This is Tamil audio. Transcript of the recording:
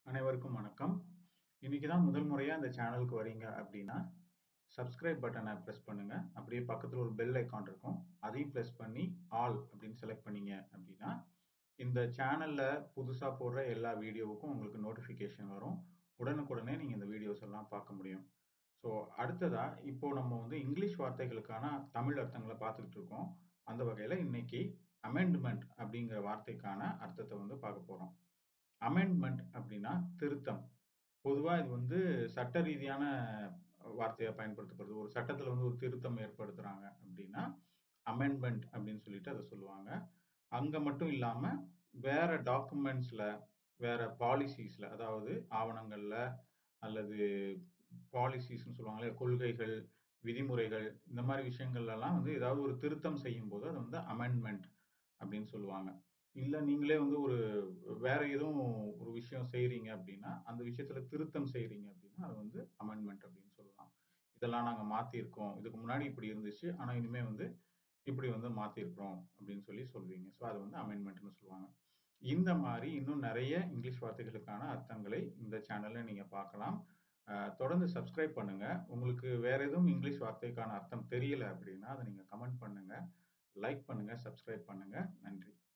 அனைவருக்கும் வணக்கம். இன்னைக்கு தான் முதல் முறையா இந்த சேனலுக்கு வரீங்க அப்படின்னா, சப்ஸ்கிரைப் பட்டன பிரஸ் பண்ணுங்க. அப்படியே பக்கத்துல ஒரு பெல் ஐகான் இருக்கும். அதையும் பிரஸ் பண்ணி ஆல் அப்படின்னு செலக்ட் பண்ணீங்க அப்படின்னா, இந்த சேனல்ல புதுசா போடுற எல்லா வீடியோவுக்கும் உங்களுக்கு நோட்டிஃபிகேஷன் வரும். உடனுக்குடனே நீங்க இந்த வீடியோஸ் எல்லாம் பார்க்க முடியும். ஸோ அடுத்ததா இப்போ நம்ம வந்து இங்கிலீஷ் வார்த்தைகளுக்கான தமிழ் அர்த்தங்கள பார்த்துக்கிட்டு இருக்கோம். அந்த வகையில இன்னைக்கு அமெண்ட்மென்ட் அப்படிங்கிற வார்த்தைக்கான அர்த்தத்த வந்து பார்க்க போறோம். அமெண்ட்மென்ட் அப்படின்னா திருத்தம். பொதுவா இது வந்து சட்ட ரீதியான வார்த்தையா பயன்படுத்தப்படுது. ஒரு சட்டத்துல வந்து ஒரு திருத்தம் ஏற்படுத்துறாங்க அப்படின்னா, அமெண்ட்மென்ட் அப்படின்னு சொல்லிட்டு அத சொல்லுவாங்க. அங்க மட்டும் இல்லாம வேற டாக்குமெண்ட்ஸ்ல, வேற பாலிசிஸ்ல அதாவது ஆவணங்கள்ல அல்லது பாலிசிஸ்ன்னு சொல்லுவாங்கல்ல, கொள்கைகள், விதிமுறைகள் இந்த மாரி விஷயங்கள்லலாம் வந்து ஏதாவது ஒரு திருத்தம் செய்யும்போது அது வந்து அமெண்ட்மென்ட் அப்படின்னு சொல்லுவாங்க. இல்ல நீங்களே வந்து ஒரு வேற எதுவும் ஒரு விஷயம் செய்றீங்க அப்படின்னா, அந்த விஷயத்துல திருத்தம் செய்றீங்க அப்படின்னா, அது வந்து அமெண்ட்மென்ட் அப்படின்னு சொல்லலாம். இதெல்லாம் நாங்க மாத்தியிருக்கோம். இதுக்கு முன்னாடி இப்படி இருந்துச்சு. ஆனா இனிமே வந்து இப்படி வந்து மாத்தியிருக்கிறோம் அப்படின்னு சொல்லி சொல்வீங்க. ஸோ அது வந்து அமெண்ட்மென்ட்ன்னு சொல்லுவாங்க. இந்த மாரி இன்னும் நெறைய இங்கிலீஷ் வார்த்தைகளுக்கான அர்த்தங்களை இந்த சேனல்ல நீங்க பார்க்கலாம். அ தொடர்ந்து சப்ஸ்கிரைப் பண்ணுங்க. உங்களுக்கு வேற எதுவும் இங்கிலீஷ் வார்த்தைக்கான அர்த்தம் தெரியல அப்படின்னா, அத நீங்க கமெண்ட் பண்ணுங்க. லைக் பண்ணுங்க, சப்ஸ்கிரைப் பண்ணுங்க. நன்றி.